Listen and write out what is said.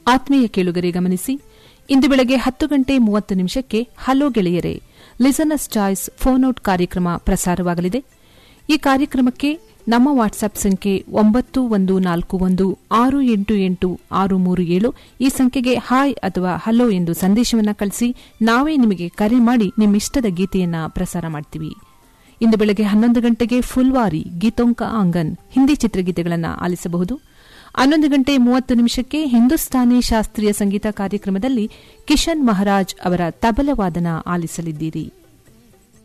ಆತ್ಮೀಯ ಕೇಳುಗರೆ ಗಮನಿಸಿ ಇಂದು ಬೆಳಗ್ಗೆ ಹತ್ತು ಗಂಟೆ ಮೂವತ್ತು ನಿಮಿಷಕ್ಕೆ ಹಲೋ ಗೆಳೆಯರೆ ಲಿಸನರ್ಸ್ ಚಾಯ್ಸ್ ಫೋನ್ ಔಟ್ ಕಾರ್ಯಕ್ರಮ ಪ್ರಸಾರವಾಗಲಿದೆ ಈ ಕಾರ್ಯಕ್ರಮಕ್ಕೆ ನಮ್ಮ ವಾಟ್ಸ್ಆಪ್ ಸಂಖ್ಯೆ ಒಂಬತ್ತು ಒಂದು ನಾಲ್ಕು ಒಂದು ಆರು ಎಂಟು ಎಂಟು ಆರು ಮೂರು ಏಳು ಈ ಸಂಖ್ಯೆಗೆ ಹಾಯ್ ಅಥವಾ ಹಲೋ ಎಂದು ಸಂದೇಶವನ್ನು ಕಳಿಸಿ ನಾವೇ ನಿಮಗೆ ಕರೆ ಮಾಡಿ ನಿಮ್ಮಿಷ್ಟದ ಗೀತೆಯನ್ನ ಪ್ರಸಾರ ಮಾಡ್ತೀವಿ ಇಂದು ಬೆಳಗ್ಗೆ ಹನ್ನೊಂದು ಗಂಟೆಗೆ ಫುಲ್ವಾರಿ ಗೀತೋಂಕ ಆಂಗನ್ ಹಿಂದಿ ಚಿತ್ರಗೀತೆಗಳನ್ನು ಆಲಿಸಬಹುದು ಹನ್ನೊಂದು ಗಂಟೆ ಮೂವತ್ತು ನಿಮಿಷಕ್ಕೆ ಹಿಂದೂಸ್ತಾನಿ ಶಾಸ್ತ್ರೀಯ ಸಂಗೀತ ಕಾರ್ಯಕ್ರಮದಲ್ಲಿ ಕಿಶನ್ ಮಹಾರಾಜ್ ಅವರ ತಬಲವಾದನ ಆಲಿಸಲಿದ್ದೀರಿ